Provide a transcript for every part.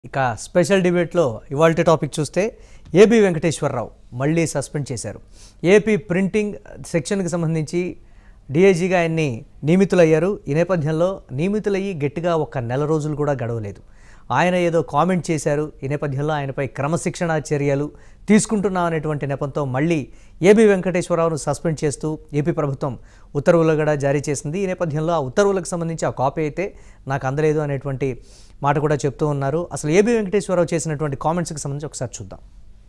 ఇక స్పెషల్ డిబేట్లో ఇవాళ టాపిక్ చూస్తే ఏబి వెంకటేశ్వరరావు మళ్ళీ సస్పెండ్ చేశారు ఏపీ ప్రింటింగ్ సెక్షన్కి సంబంధించి డిఐజీగా ఆయన్ని నియమితులయ్యారు ఈ నేపథ్యంలో నియమితులయ్యి గట్టిగా ఒక నెల రోజులు కూడా గడవలేదు ఆయన ఏదో కామెంట్ చేశారు ఈ నేపథ్యంలో ఆయనపై క్రమశిక్షణ చర్యలు తీసుకుంటున్నాం అనేటువంటి నెపంతో మళ్ళీ ఏబి వెంకటేశ్వరరావును సస్పెండ్ చేస్తూ ఏపీ ప్రభుత్వం ఉత్తర్వులు కూడా జారీ చేసింది ఈ నేపథ్యంలో ఆ ఉత్తర్వులకు సంబంధించి ఆ కాపీ అయితే నాకు అందలేదు అనేటువంటి మాట కూడా చెప్తూ ఉన్నారు అసలు ఏబి వెంకటేశ్వరరావు చేసినటువంటి కామెంట్స్కి సంబంధించి ఒకసారి చూద్దాం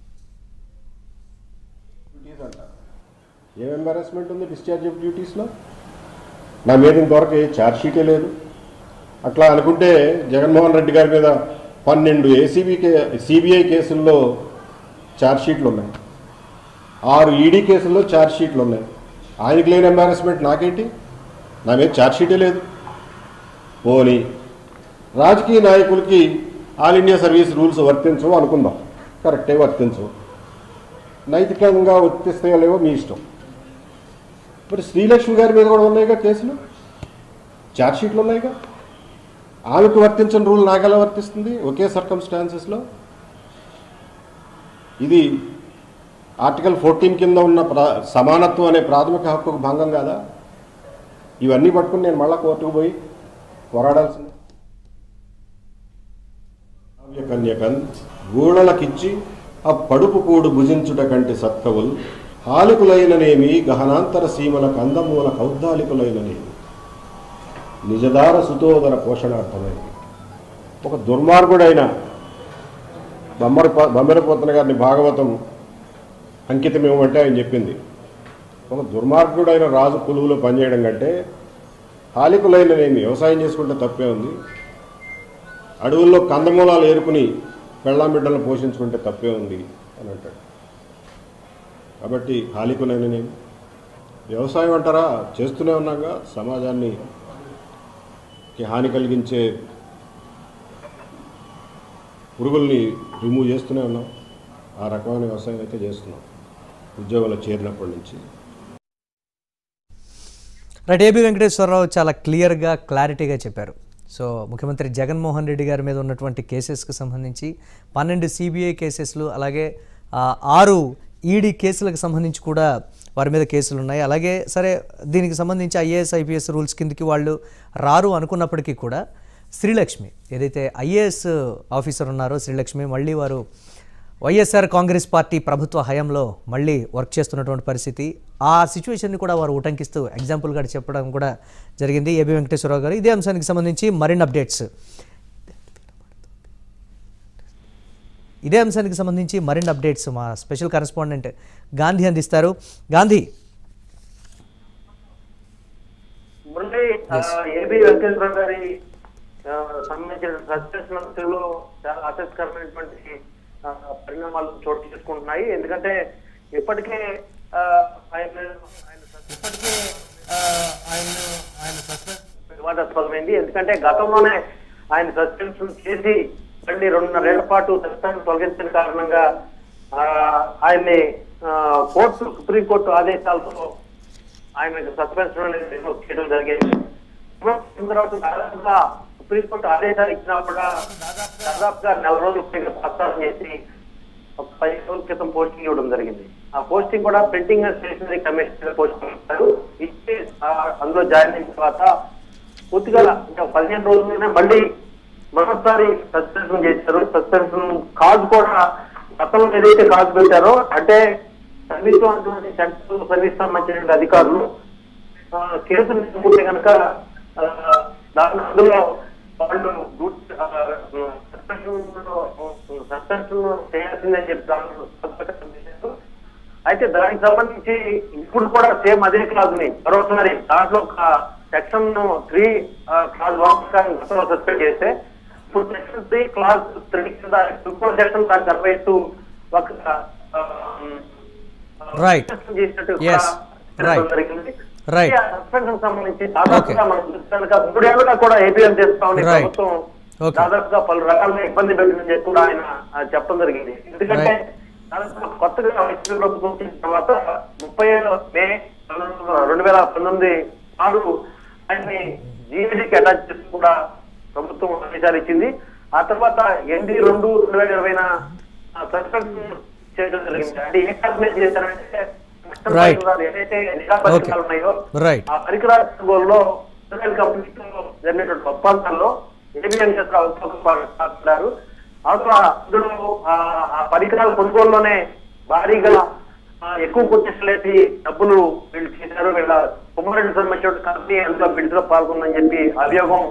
డ్యూటీస్ అంట ఏం ఎంబారస్మెంట్ ఉంది డిశ్చార్జ్ ఆఫ్ డ్యూటీస్లో నా మీద ఇంతవరకు ఏ ఛార్జ్ షీటే లేదు అట్లా అనుకుంటే జగన్మోహన్ రెడ్డి గారి మీద పన్నెండు ఏసీబీ కే సిబిఐ కేసుల్లో ఛార్జ్ షీట్లు ఉన్నాయి ఆరు ఈడీ కేసుల్లో ఛార్జ్ షీట్లు ఉన్నాయి ఆయనకి లేని ఎంబారస్మెంట్ నాకేంటి నా మీద ఛార్జ్ షీటే లేదు పోనీ రాజకీయ నాయకులకి ఆల్ ఇండియా సర్వీస్ రూల్స్ వర్తించవు అనుకుందాం కరెక్టే వర్తించవు నైతికంగా వర్తిస్తాయో లేవో మీ ఇష్టం మరి శ్రీలక్ష్మి గారి మీద కూడా ఉన్నాయిగా కేసులు ఛార్జ్ షీట్లు ఉన్నాయిగా ఆమెకు వర్తించిన రూల్ నాకెలా వర్తిస్తుంది ఒకే సర్కమ్స్టాన్సెస్లో ఇది ఆర్టికల్ ఫోర్టీన్ కింద ఉన్న ప్రా సమానత్వం అనే ప్రాథమిక హక్కుకు భంగం కాదా ఇవన్నీ పట్టుకుని నేను మళ్ళా కోర్టుకు పోయి పోరాడాల్సింది కన్యకన్ గూళలకిచ్చి ఆ పడుపు కూడు భుజించుట కంటి సత్కవుల్ హాలికులైననేమి గహనాంతర సీమల కందమూల కౌద్దాలికులైననేమి నిజదార సుతోదర పోషణార్థమైనవి ఒక దుర్మార్గుడైన బొమ్మర బొమ్మరపోతన గారిని భాగవతం అంకితం ఇవ్వమంటే ఆయన చెప్పింది ఒక దుర్మార్గుడైన రాజు కొలువులో పనిచేయడం కంటే హాలికులైననేమి వ్యవసాయం చేసుకుంటే తప్పే ఉంది అడవుల్లో కందమూలాలు ఏరుకుని పెళ్ళాం బిడ్డలను పోషించుకుంటే తప్పే ఉంది అని అంటాడు కాబట్టి హాలికులైననేమి వ్యవసాయం అంటారా చేస్తూనే ఉన్నాగా సమాజాన్ని కి హాని కలిగించే పురుగుల్ని రిమూవ్ చేస్తూనే ఉన్నాం ఆ రకమైన వ్యవసాయం అయితే చేస్తున్నాం ఉద్యోగాలు చేరినప్పటి నుంచి రైట్ ఏబి వెంకటేశ్వరరావు చాలా క్లియర్గా క్లారిటీగా చెప్పారు సో ముఖ్యమంత్రి జగన్మోహన్ రెడ్డి గారి మీద ఉన్నటువంటి కేసెస్కి సంబంధించి పన్నెండు సిబిఐ కేసెస్లు అలాగే ఆ, ఆరు ఈడీ కేసులకు సంబంధించి కూడా వారి మీద కేసులు ఉన్నాయి అలాగే సరే దీనికి సంబంధించి ఐఏఎస్ ఐపీఎస్ రూల్స్ కిందకి వాళ్ళు రారు అనుకున్నప్పటికీ కూడా శ్రీలక్ష్మి ఏదైతే ఐఏఎస్ ఆఫీసర్ ఉన్నారో శ్రీలక్ష్మి మళ్ళీ వారు వైఎస్ఆర్ కాంగ్రెస్ పార్టీ ప్రభుత్వ హయాంలో మళ్ళీ వర్క్ చేస్తున్నటువంటి పరిస్థితి ఆ సిచ్యువేషన్ని కూడా వారు ఉటంకిస్తూ ఎగ్జాంపుల్గా చెప్పడం కూడా జరిగింది ఏబి వెంకటేశ్వరరావు గారు ఇదే అంశానికి సంబంధించి మరిన్ని అప్డేట్స్ ఇదే అంశానికి సంబంధించి మరిన్ని అప్డేట్స్ మా స్పెషల్ కరెస్పాండెంట్ గాంధీ అందిస్తారు గాంధీ మురళి ఏబి వెంకటేశ్వర గారి ఆ, సంబంధించిన సస్పెన్షన్ లో చాలా ఆసక్తికరమైనటువంటి ఆ, పరిణామాలు చోటు చేసుకుంటున్నాయి ఎందుకంటే ఇప్పటికే ఆ, ఆయన ఆయన సస్- ఇప్పటికే ఆ, ఆయన ఆయన సస్పెన్స్ వివాదాస్పదమైంది ఎందుకంటే గతంలోనే ఆయన సస్పెన్షన్ చేసి మళ్ళీ రెండున్నరేళ్ల పాటు సస్పెన్షన్ తొలగించిన కారణంగా ఆ, ఆయన్ని ఆ, కోర్టు సుప్రీంకోర్టు ఆదేశాలతో ఆయన సస్పెన్షన్ అనేది రిమూవ్ చేయడం జరిగింది రిమూవ్ చేసిన తర్వాత దాదాపుగా సుప్రీంకోర్టు ఆదేశాలు ఇచ్చినా కూడా దాదాపుగా నెల రోజులు పైగా ప్రస్తావన చేసి ఒక పది రోజుల క్రితం పోస్టింగ్ ఇవ్వడం జరిగింది ఆ పోస్టింగ్ కూడా printing and stationery commissioner posting ఇస్తారు ఇచ్చి ఆ, అందులో జాయిన్ అయిన తర్వాత పూర్తిగా ఇంకా పదిహేను రోజుల్లోనే మళ్ళీ మరోసారి సస్పెన్షన్ చేశారు సస్పెన్షన్ కాజ్ కూడా గతంలో ఏదైతే కాజ్ పెట్టారో అంటే సర్వీస్ లో ఉన్నటువంటి సెంట్రల్ సర్వీస్ సంబంధించిన అధికారులు ఆ, కేసులు తీసుకుంటే కనుక ఆ, దాని అందులో వాళ్ళు సస్పెన్షన్ సస్పెన్షన్ చేయాల్సిందని చెప్పి దాంట్లో సంతకం చేశారు. అయితే దానికి సంబంధించి ఇప్పుడు కూడా సేమ్ అదే క్లాజ్ ని మరోసారి దాంట్లో ఒక సెక్షన్ త్రీ క్లాజ్ వన్ ప్రకారం గతంలో సస్పెండ్ చేస్తే ఇప్పుడు సెక్షన్ త్రీ క్లాజ్ త్రీ కింద ఇంకో సెక్షన్ దాన్ని నిర్వహిస్తూ ఒక ఆ, Right. సస్పెన్షన్ చేసినట్టు Yes. కూడా Right. జరిగింది. Right. ఈ సస్పెన్షన్ సంబంధించి దాదాపుగా మనం చూస్తే కనుక మూడేళ్లుగా కూడా ఏపీఎం చేస్తా ఉంది Right. ప్రభుత్వం Okay. దాదాపుగా పలు రకాలుగా ఇబ్బంది పెట్టిందని చెప్పి కూడా ఆయన ఆ, చెప్పడం జరిగింది ఎందుకంటే Right. దాదాపుగా కొత్తగా వైసీపీ ప్రభుత్వం వచ్చిన తర్వాత ముప్పై ఏడు మే రెండు వేల పంతొమ్మిది నాడు ఆయన్ని జీఏడీకి అటాచ్ చేసి కూడా ప్రభుత్వం ఆదేశాలు ఇచ్చింది ఆ తర్వాత ఎన్డీ రెండు రెండు వేల ఇరవైన సస్పెండ్ చేయడం జరిగింది అంటే ఏ కారణం మీద చేశారంటే Right. ఏదైతే నిఘా పరికరాలు ఉన్నాయో Right. ఆ పరికరాల కొనుగోలులో ఇజ్రాయెల్ కంపెనీతో జరిగినటువంటి ఒప్పందాల్లో ఏబి వెంకటేశ్వరరావు పాల్గొన్నారు అవతల అందులో ఆ- ఆ పరికరాల కొనుగోలులోనే భారీగా ఆ, ఎక్కువ కొట్టేసి డబ్బులు వీళ్ళు చేశారు వీళ్ళ కుమారెడ్డి సంబంధించిన కంపెనీ అందులో బిడ్డలో పాల్గొందని చెప్పి అభియోగం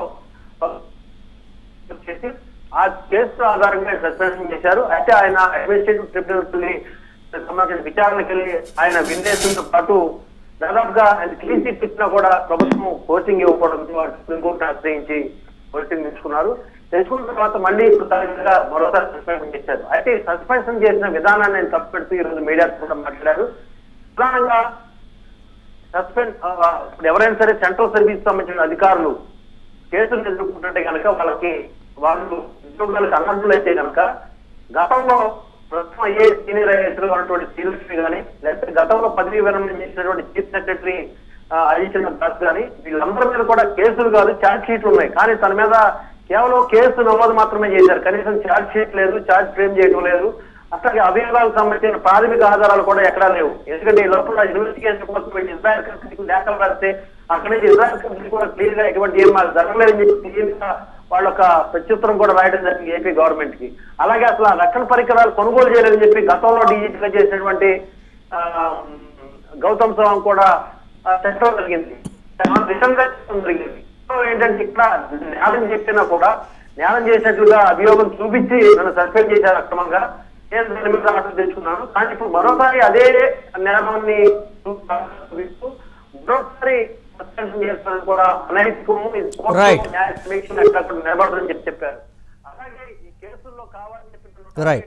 చేసి ఆ కేసు ఆధారంగా సస్పెన్షన్ చేశారు అయితే ఆయన అడ్మినిస్ట్రేటివ్ ట్రిబ్యునల్ కి సంబంధించిన విచారణకి వెళ్ళి ఆయన విన్నేసంతో పాటు దాదాపుగా ఆయన క్లీన్ చిట్ ఇచ్చినా కూడా ప్రభుత్వం కోచింగ్ ఇవ్వకపోవడంతో వారు సుప్రీంకోర్టు ఆశ్రయించి కోచింగ్ తెచ్చుకున్నారు తెచ్చుకున్న తర్వాత మళ్ళీ ఇప్పుడు తాజాగా మరోసారి సస్పెన్షన్ చేశారు అయితే ఈ సస్పెన్షన్ చేసిన విధానాన్ని ఆయన తప్పు పెడుతూ ఈ రోజు మీడియాతో కూడా మాట్లాడారు ప్రధానంగా సస్పెండ్ ఆ, ఇప్పుడు ఎవరైనా సరే సెంట్రల్ సర్వీస్ సంబంధించిన అధికారులు కేసులు ఎదుర్కొంటుంటే కనుక వాళ్ళకి వాళ్ళు ఉద్యోగాలకు అనర్హులు అయితే కనుక గతంలో ప్రస్తుతం ఏ సీనియర్ ఐఏఎస్ ఉన్నటువంటి శ్రీలక్ష్మి కానీ లేకపోతే గతంలో పదవి విరమణ చేసినటువంటి చీఫ్ సెక్రటరీ అడిషనల్ దాస్ కానీ వీళ్ళందరి మీద కూడా కేసులు కాదు ఛార్జ్ షీట్లు ఉన్నాయి కానీ తన మీద కేవలం కేసు నమోదు మాత్రమే చేశారు కనీసం ఛార్జ్ షీట్ లేదు ఛార్జ్ ఫ్రేమ్ చేయడం లేదు అట్లాగే అభియోగాలకు సంబంధించిన ప్రాథమిక ఆధారాలు కూడా ఎక్కడా లేవు ఎందుకంటే ఈ లోపల ఇన్వెస్టిగేషన్ కోసం వెళ్ళి ఇజ్రాయల్ కంపెనీకి లేఖలు రాస్తే అక్కడి నుంచి ఇజ్రాయల్ కంపెనీ కూడా క్లియర్ గా ఎటువంటి ఏం మాకు జరగలేదని చెప్పి క్లియర్గా వాళ్ళ ఒక ప్రత్యుత్తరం కూడా రాయడం జరిగింది ఏపీ గవర్నమెంట్ కి అలాగే అసలు ఆ రక్షణ పరికరాలు కొనుగోలు చేయలేదని చెప్పి గతంలో డీజీపీగా చేసినటువంటి ఆ, గౌతమ్ సవాంగ్ కూడా ఆ, చెప్పడం జరిగింది రిటర్న్ గా చెప్పడం జరిగింది సో ఏంటంటే ఇక్కడ నేరం చెప్పినా కూడా నేరం చేసినట్లుగా అభియోగం చూపించి నన్ను సస్పెండ్ చేశారు అక్రమంగా నేను దాని మీద ఆర్డర్ తెచ్చుకున్నాను కానీ ఇప్పుడు మరోసారి అదే నేరాన్ని చూపిస్తూ మరోసారి సస్పెన్షన్ చేస్తానని కూడా అనైతికము ఇది కోర్టులో Right. న్యాయ సమీక్షలు ఎక్కడ నిలబడదని చెప్పి చెప్పారు అలాగే ఈ కేసుల్లో కావాలని చెప్పి Right.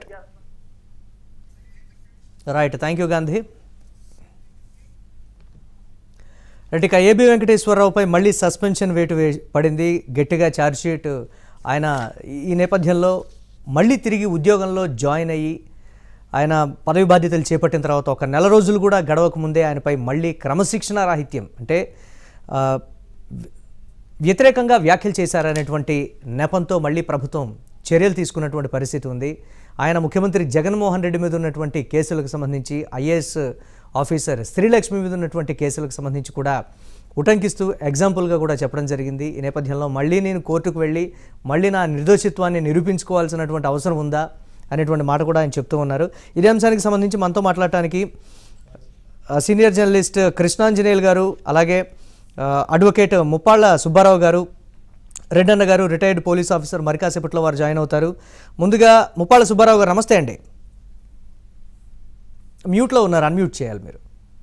Right thank you Gandhi right ఇక ఏబి వెంకటేశ్వరరావుపై మళ్ళీ సస్పెన్షన్ వేటు వే- పడింది గట్టిగా ఛార్జ్షీట్ ఆయన ఈ నేపథ్యంలో మళ్ళీ తిరిగి ఉద్యోగంలో జాయిన్ అయ్యి ఆయన పదవి బాధ్యతలు చేపట్టిన తర్వాత ఒక నెల రోజులు కూడా గడవక ముందే ఆయనపై మళ్ళీ క్రమశిక్షణ రాహిత్యం అంటే ఆ, వ్యతిరేకంగా వ్యాఖ్యలు చేశారనేటువంటి నెపంతో మళ్ళీ ప్రభుత్వం చర్యలు తీసుకున్నటువంటి పరిస్థితి ఉంది ఆయన ముఖ్యమంత్రి జగన్మోహన్ రెడ్డి మీద ఉన్నటువంటి కేసులకు సంబంధించి ఐఏఎస్ ఆఫీసర్ శ్రీలక్ష్మి మీద ఉన్నటువంటి కేసులకు సంబంధించి కూడా ఉటంకిస్తూ ఎగ్జాంపుల్గా కూడా చెప్పడం జరిగింది ఈ నేపథ్యంలో మళ్ళీ నేను కోర్టుకు వెళ్ళి మళ్ళీ నా నిర్దోషిత్వాన్ని నిరూపించుకోవాల్సినటువంటి అవసరం ఉందా అనేటువంటి మాట కూడా ఆయన చెప్తూ ఉన్నారు ఇదే అంశానికి సంబంధించి మనతో మాట్లాడటానికి ఆ, సీనియర్ జర్నలిస్ట్ కృష్ణాంజనేయులు గారు అలాగే ఆ, అడ్వకేట్ ముప్పాళ్ళ సుబ్బారావు గారు రెడ్డన్న గారు రిటైర్డ్ పోలీస్ ఆఫీసర్ మరి కాసేపట్లో వారు జాయిన్ అవుతారు ముందుగా ముప్పాళ్ళ సుబ్బారావు గారు నమస్తే అండి మ్యూట్లో ఉన్నారు అన్మ్యూట్ చేయాలి మీరు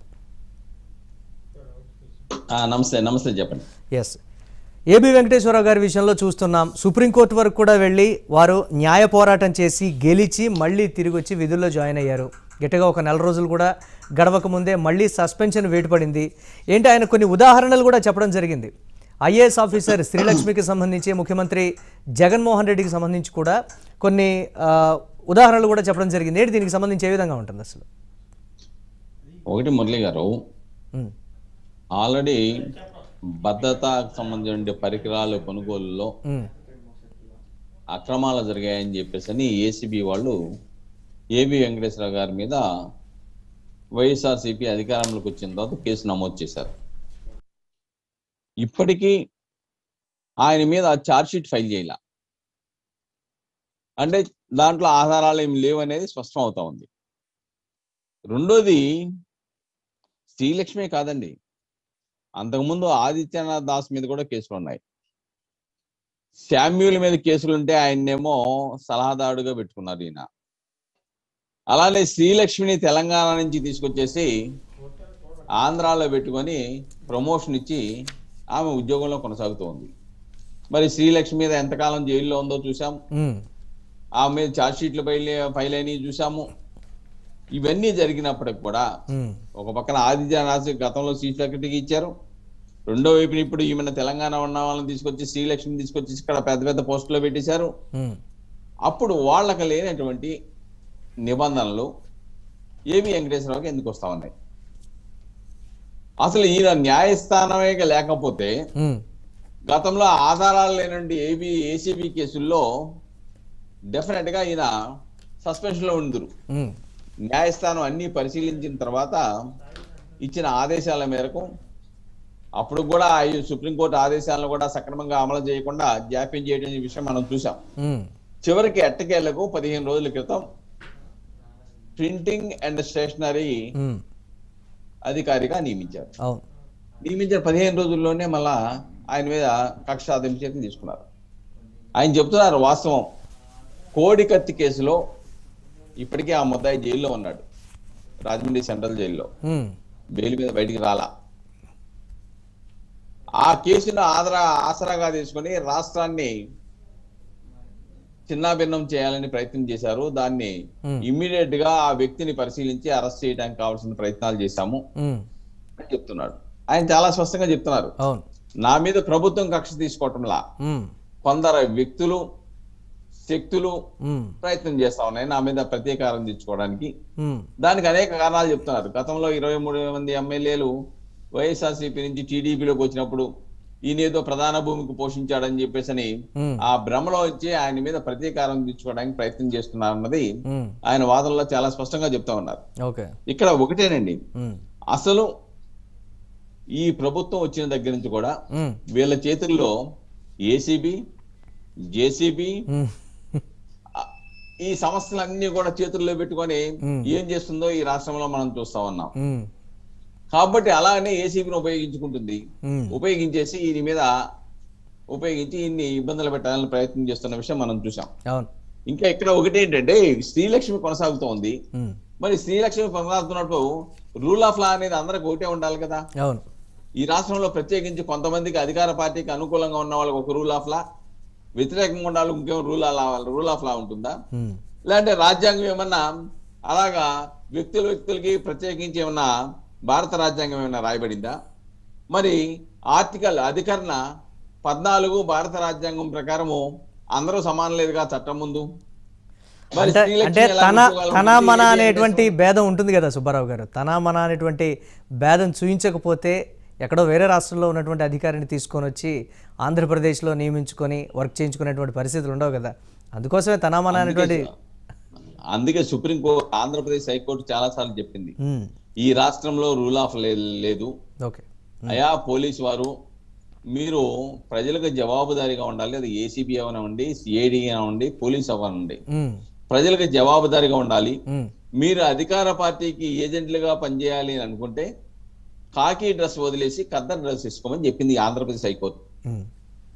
ఆ, నమస్తే నమస్తే చెప్పండి ఎస్ ఏబి వెంకటేశ్వరరావు గారి విషయంలో చూస్తున్నాం సుప్రీంకోర్టు వరకు కూడా వెళ్ళి వారు న్యాయ పోరాటం చేసి గెలిచి మళ్ళీ తిరిగి వచ్చి విధుల్లో జాయిన్ అయ్యారు గట్టిగా ఒక నెల రోజులు కూడా గడవక ముందే మళ్ళీ సస్పెన్షన్ వేటుపడింది ఏంటి ఆయన కొన్ని ఉదాహరణలు కూడా చెప్పడం జరిగింది ఐఏఎస్ ఆఫీసర్ శ్రీలక్ష్మికి సంబంధించి ముఖ్యమంత్రి జగన్మోహన్ రెడ్డికి సంబంధించి కూడా కొన్ని ఆ, ఉదాహరణలు కూడా చెప్పడం జరిగింది ఏంటి దీనికి సంబంధించి ఏ విధంగా ఉంటుంది అసలు ఒకటి మురళి గారు ఉమ్, ఆల్రెడీ భద్రతకు సంబంధించిన పరికరాల కొనుగోలులో ఉమ్, అక్రమాలు జరిగాయని చెప్పేసి అని ఏసీబీ వాళ్ళు ఏబి వెంకటేశ్వర గారి మీద వైఎస్ఆర్సీపీ అధికారంలోకి వచ్చిన తర్వాత కేసు నమోదు చేశారు ఇప్పటికీ ఆయన మీద ఛార్జ్షీట్ ఫైల్ చేయాల అంటే దాంట్లో ఆధారాలు ఏమి లేవనేది స్పష్టం అవుతా ఉంది రెండోది శ్రీలక్ష్మి కాదండి అంతకుముందు ఆదిత్యనాథ్ దాస్ మీద కూడా కేసులు ఉన్నాయి శామ్యూల్ మీద కేసులు ఉంటే ఆయన్నేమో సలహాదారుడుగా పెట్టుకున్నారు ఈయన అలానే శ్రీలక్ష్మిని తెలంగాణ నుంచి తీసుకొచ్చేసి ఆంధ్రాలో పెట్టుకొని ప్రమోషన్ ఇచ్చి ఆమె ఉద్యోగంలో కొనసాగుతూ ఉంది మరి శ్రీలక్ష్మి మీద ఎంతకాలం జైల్లో ఉందో చూసాం ఉమ్, ఆమె మీద ఛార్జ్ షీట్లు ఫైల్ ఫైల్ అయినవి చూసాము ఇవన్నీ జరిగినప్పటికి కూడా ఉమ్, ఒక పక్కన ఆదిత్యనాథ్ గతంలో చీఫ్ సెక్రటరీకి ఇచ్చారు రెండో వైపున ఇప్పుడు ఈమెన తెలంగాణ ఉన్న వాళ్ళని తీసుకొచ్చి శ్రీలక్ష్మిని తీసుకొచ్చి ఇక్కడ పెద్ద పెద్ద పోస్టులో పెట్టేశారు ఉమ్, అప్పుడు వాళ్ళకి లేనటువంటి నిబంధనలు ఏవి వెంకటేశ్వరరావుకి ఎందుకు వస్తా ఉన్నాయి అసలు ఈయన న్యాయస్థానమే లేకపోతే ఉమ్, గతంలో ఆధారాలు లేనండి ఏబీ ఏసీబీ కేసుల్లో డెఫినెట్ గా ఈయన సస్పెన్షన్ లో ఉందరు ఉమ్, న్యాయస్థానం అన్ని పరిశీలించిన తర్వాత ఇచ్చిన ఆదేశాల మేరకు అప్పుడు కూడా ఈ సుప్రీంకోర్టు ఆదేశాలను కూడా సక్రమంగా అమలు చేయకుండా జాప్యం చేయడం అనే విషయం మనం చూసాం ఉమ్, చివరికి ఎట్టకేళ్లకు పదిహేను రోజుల క్రితం ప్రింటింగ్ అండ్ స్టేషనరీ ఉమ్, అధికారిగా నియమించారు అవును నియమించిన పదిహేను రోజుల్లోనే మళ్ళా ఆయన మీద కక్ష సాధింపు చర్యలు తీసుకున్నారు ఆయన చెప్తున్నారు వాస్తవం కోడి కత్తి కేసులో ఇప్పటికే ఆ ముద్దాయి జైల్లో ఉన్నాడు రాజమండ్రి సెంట్రల్ జైల్లో ఉమ్, బెయిల్ మీద బయటికి రాలా ఆ కేసును ఆదరా ఆసరాగా తీసుకొని రాష్ట్రాన్ని చిన్నాభిన్నం చేయాలని ప్రయత్నం చేశారు దాన్ని Hmm. ఇమ్మీడియట్ గా ఆ వ్యక్తిని పరిశీలించి అరెస్ట్ చేయడానికి కావాల్సిన ప్రయత్నాలు చేశాము ఉమ్, అని చెప్తున్నాడు ఆయన చాలా స్పష్టంగా చెప్తున్నారు అవును నా మీద ప్రభుత్వం కక్ష తీసుకోవటంలా ఉమ్, కొందరు వ్యక్తులు శక్తులు ఉమ్, ప్రయత్నం చేస్తా ఉన్నాయి నా మీద ప్రతీకారం తెచ్చుకోవడానికి ఉమ్, దానికి అనేక కారణాలు చెప్తున్నారు గతంలో ఇరవై మూడు మంది ఎమ్మెల్యేలు వైఎస్ఆర్సీపీ నుంచి టీడీపీలోకి వచ్చినప్పుడు ఈయన ఏదో ప్రధాన భూమికి పోషించాడని చెప్పేసి అని ఉమ్, ఆ భ్రమలో వచ్చి ఆయన మీద ప్రతీకారం తెచ్చుకోవడానికి ప్రయత్నం చేస్తున్నారన్నది ఉమ్, ఆయన వాదనలో చాలా స్పష్టంగా చెప్తా ఉన్నారు ఓకే ఇక్కడ ఒకటేనండి ఉమ్, అసలు ఈ ప్రభుత్వం వచ్చిన దగ్గర నుంచి కూడా ఉమ్, వీళ్ళ చేతుల్లో ఏసీబీ జేసీబీ ఉమ్, ఈ సమస్యలన్నీ కూడా చేతుల్లో పెట్టుకొని Hmm. ఏం చేస్తుందో ఈ రాష్ట్రంలో మనం చూస్తా ఉన్నాం ఉమ్, కాబట్టి అలానే ఏసీబీని ఉపయోగించుకుంటుంది ఉమ్, ఉపయోగించేసి ఈయన మీద ఉపయోగించి ఇన్ని ఇబ్బందులు పెట్టాలని ప్రయత్నం చేస్తున్న విషయం మనం చూసాం అవును ఇంకా ఇక్కడ ఒకటి ఏంటంటే శ్రీలక్ష్మి కొనసాగుతోంది ఉమ్, మరి శ్రీలక్ష్మి కొనసాగుతున్నప్పుడు రూల్ ఆఫ్ లా అనేది అందరికి ఒకటే ఉండాలి కదా అవును ఈ రాష్ట్రంలో ప్రత్యేకించి కొంతమందికి అధికార పార్టీకి అనుకూలంగా ఉన్న వాళ్ళకి ఒక రూల్ ఆఫ్ లా వ్యతిరేకంగా ఉండాలి ఇంకేం రూల్ రూల్ ఆఫ్ లా ఉంటుందా ఉమ్, లేదంటే రాజ్యాంగం ఏమన్నా అలాగా వ్యక్తుల వ్యక్తులకి ప్రత్యేకించి ఏమన్నా భారత రాజ్యాంగం ఏమన్నా రాయబడిందా మరి ఆర్టికల్ అధికరణ పద్నాలుగు భారత రాజ్యాంగం ప్రకారము అందరూ సమానం లేదుగా చట్టం ముందు మరి అంటే శ్రీలక్ష్మి అంటే ఎలా తన ఉంచుకోగలరు? తన మన ఏబీ అనేటువంటి భేదం ఉంటుంది కదా సుబ్బారావు గారు తన మన అనేటువంటి భేదం చూయించకపోతే ఎక్కడో వేరే రాష్ట్రంలో ఉన్నటువంటి అధికారిని తీసుకొని వచ్చి ఆంధ్రప్రదేశ్లో నియమించుకొని వర్క్ చేయించుకునేటువంటి పరిస్థితులు ఉండవు కదా అందుకోసమే తన మన అనేటువంటి అందుకే సుప్రీం కోర్టు ఆంధ్రప్రదేశ్ హైకోర్టు చాలా సార్లు చెప్పింది ఉమ్, ఈ రాష్ట్రంలో రూల్ ఆఫ్ లేదు ఓకే అయా పోలీస్ వారు మీరు ప్రజలకు జవాబుదారీగా ఉండాలి అది ఏసీబీ అవనండి సిఐడి అవనండి పోలీస్ అవనండి ఉమ్, ప్రజలకు జవాబుదారీగా ఉండాలి ఉమ్, మీరు అధికార పార్టీకి ఏజెంట్లుగా పనిచేయాలి అని అనుకుంటే కాకి డ్రెస్ వదిలేసి కద్దర్ డ్రెస్ వేసుకోమని చెప్పింది ఆంధ్రప్రదేశ్ హైకోర్టు ఉమ్,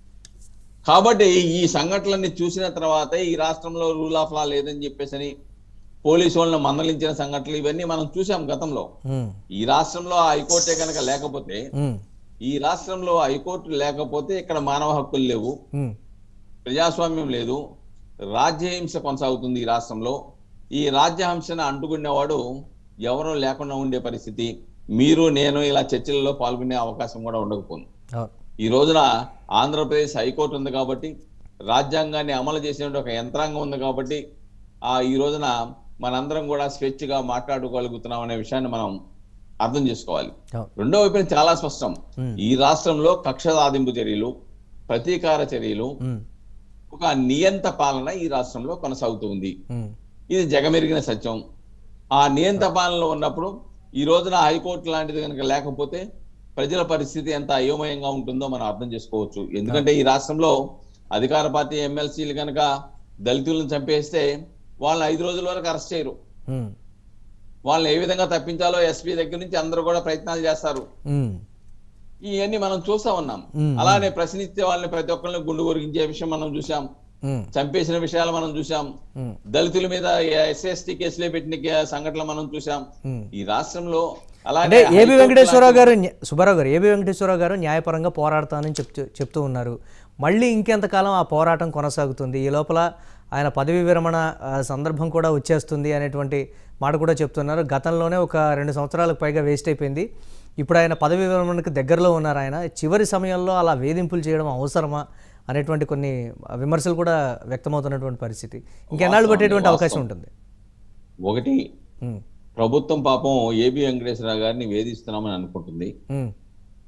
కాబట్టి ఈ సంఘటనలన్నీ చూసిన తర్వాత ఈ రాష్ట్రంలో రూల్ ఆఫ్ లా లేదని చెప్పేసి పోలీసు వాళ్ళని మందలించిన సంఘటనలు ఇవన్నీ మనం చూసాం గతంలో ఉమ్, ఈ రాష్ట్రంలో ఆ హైకోర్టే కనుక లేకపోతే ఉమ్, ఈ రాష్ట్రంలో హైకోర్టు లేకపోతే ఇక్కడ మానవ హక్కులు లేవు ఉమ్, ప్రజాస్వామ్యం లేదు రాజ్యహింస కొనసాగుతుంది ఈ రాష్ట్రంలో ఈ రాజ్యహింసను అంటుకునేవాడు ఎవరూ లేకుండా ఉండే పరిస్థితి మీరు నేను ఇలా చర్చలలో పాల్గొనే అవకాశం కూడా ఉండకపోతుంది అవును ఈ రోజున ఆంధ్రప్రదేశ్ హైకోర్టు ఉంది కాబట్టి రాజ్యాంగాన్ని అమలు చేసే ఒక యంత్రాంగం ఉంది కాబట్టి ఆ ఈ రోజున మనందరం కూడా స్వేచ్ఛగా మాట్లాడుకోగలుగుతున్నాం అనే విషయాన్ని మనం అర్థం చేసుకోవాలి అవును రెండో వైపున చాలా స్పష్టం Hmm. ఈ రాష్ట్రంలో కక్ష సాధింపు చర్యలు ప్రతీకార చర్యలు ఉమ్, ఒక నియంత పాలన ఈ రాష్ట్రంలో కొనసాగుతుంది ఉమ్, ఇది జగమెరిగిన సత్యం ఆ నియంత పాలనలో ఉన్నప్పుడు ఈ రోజున హైకోర్టు లాంటిది కనుక లేకపోతే ప్రజల పరిస్థితి ఎంత అయోమయంగా ఉంటుందో మనం అర్థం చేసుకోవచ్చు ఎందుకంటే ఈ రాష్ట్రంలో అధికార పార్టీ ఎమ్మెల్సీలు కనుక దళితులను చంపేస్తే వాళ్ళని ఐదు రోజుల వరకు అరెస్ట్ చేయరు ఉమ్, వాళ్ళని ఏ విధంగా తప్పించాలో ఎస్పీ దగ్గర నుంచి అందరూ కూడా ప్రయత్నాలు చేస్తారు ఉమ్, ఇవన్నీ మనం చూస్తా ఉన్నాం మ్మ్. అలానే ప్రశ్నిస్తే వాళ్ళని ప్రతి ఒక్కరిని గుండు కొరిగించే విషయం మనం చూసాం ఉమ్, చంపేసిన విషయాలు మనం చూసాం ఉమ్, దళితుల మీద ఎస్ఎస్టీ కేసులే పెట్టిన కే- సంఘటనలు మనం చూసాం ఉమ్. ఈ రాష్ట్రంలో అంటే అలానే ఏబి హైకోర్టు వెంకటేశ్వరరావు లాంటి- గారు న్యా- సుబ్బారావు గారు ఏబి వెంకటేశ్వరరావు గారు న్యాయపరంగా పోరాడతానని చెప్తూ చెప్తూ ఉన్నారు మళ్ళీ ఇంకెంతకాలం ఆ పోరాటం కొనసాగుతుంది ఈ లోపల ఆయన పదవి విరమణ ఆ, సందర్భం కూడా వచ్చేస్తుంది అనేటువంటి మాట కూడా చెప్తున్నారు గతంలోనే ఒక రెండు సంవత్సరాలకు పైగా వేస్ట్ అయిపోయింది ఇప్పుడు ఆయన పదవి విరమణకు దగ్గరలో ఉన్నారు ఆయన చివరి సమయంలో అలా వేధింపులు చేయడం అవసరమా అనేటువంటి కొన్ని విమర్శలు కూడా వ్యక్తమవుతున్నటువంటి పరిస్థితి ఇంకెన్నాళ్ళు పట్టేటువంటి అవకాశం ఉంటుంది ఒకటి ఉమ్, ప్రభుత్వం పాపం ఏబి వెంకటేశ్వరరావు గారిని వేధిస్తున్నామని అనుకుంటుంది ఉమ్,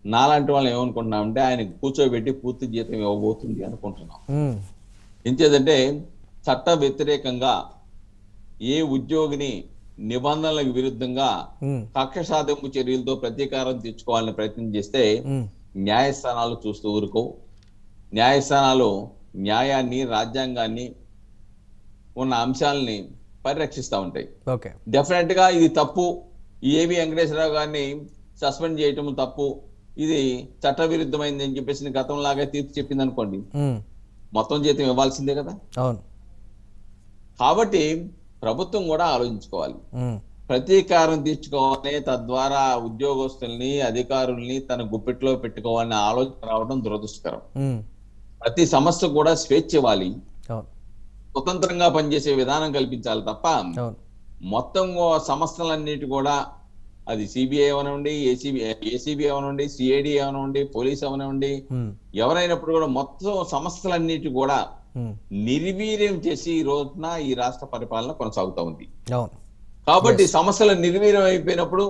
నాలాంటి వాళ్ళని ఏమనుకుంటున్నామంటే ఆయన కూర్చోబెట్టి పూర్తి జీతం ఇవ్వబోతుంది అనుకుంటున్నాం ఉమ్, ఎంచేదంటే చట్ట వ్యతిరేకంగా ఏ ఉద్యోగిని నిబంధనలకు విరుద్ధంగా ఉమ్, కక్ష సాధింపు చర్యలతో ప్రతీకారం తెచ్చుకోవాలని ప్రయత్నం చేస్తే ఉమ్, న్యాయస్థానాలు చూస్తూ ఊరుకో న్యాయస్థానాలు న్యాయాన్ని రాజ్యాంగాన్ని ఉన్న అంశాలని పరిరక్షిస్తూ ఉంటాయి ఓకే డెఫినెట్ గా ఇది తప్పు ఈ ఏబి వెంకటేశ్వరరావు గారిని సస్పెండ్ చేయటం తప్పు ఇది చట్టవిరుద్ధమైంది అని చెప్పేసి గతంలాగా తీర్పు చెప్పింది అనుకోండి ఉమ్, మొత్తం జీతం ఇవ్వాల్సిందే కదా అవును కాబట్టి ప్రభుత్వం కూడా ఆలోచించుకోవాలి ఉమ్, ప్రతీకారం తీర్చుకోవాలి తద్వారా ఉద్యోగస్తుల్ని అధికారుల్ని తన గుప్పెట్లో పెట్టుకోవాలనే ఆలోచన రావడం దురదృష్టకరం ఉమ్, ప్రతి సంస్థ కూడా స్వేచ్ఛ ఇవ్వాలి అవును స్వతంత్రంగా పనిచేసే విధానం కల్పించాలి తప్ప అవును మొత్తం ఓ- సంస్థలన్నిటి కూడా అది సిబిఐ అవనండి ఏసీబీ ఏసీబీ అవనండి సిఐడి అవనండి పోలీస్ అవనండి ఉమ్, ఎవరైనప్పుడు కూడా మొత్తం సంస్థలన్నిటి కూడా ఉమ్, నిర్వీర్యం చేసి ఈ రోజున ఈ రాష్ట్ర పరిపాలన కొనసాగుతా ఉంది అవును కాబట్టి సమస్యలు నిర్వీర్యం అయిపోయినప్పుడు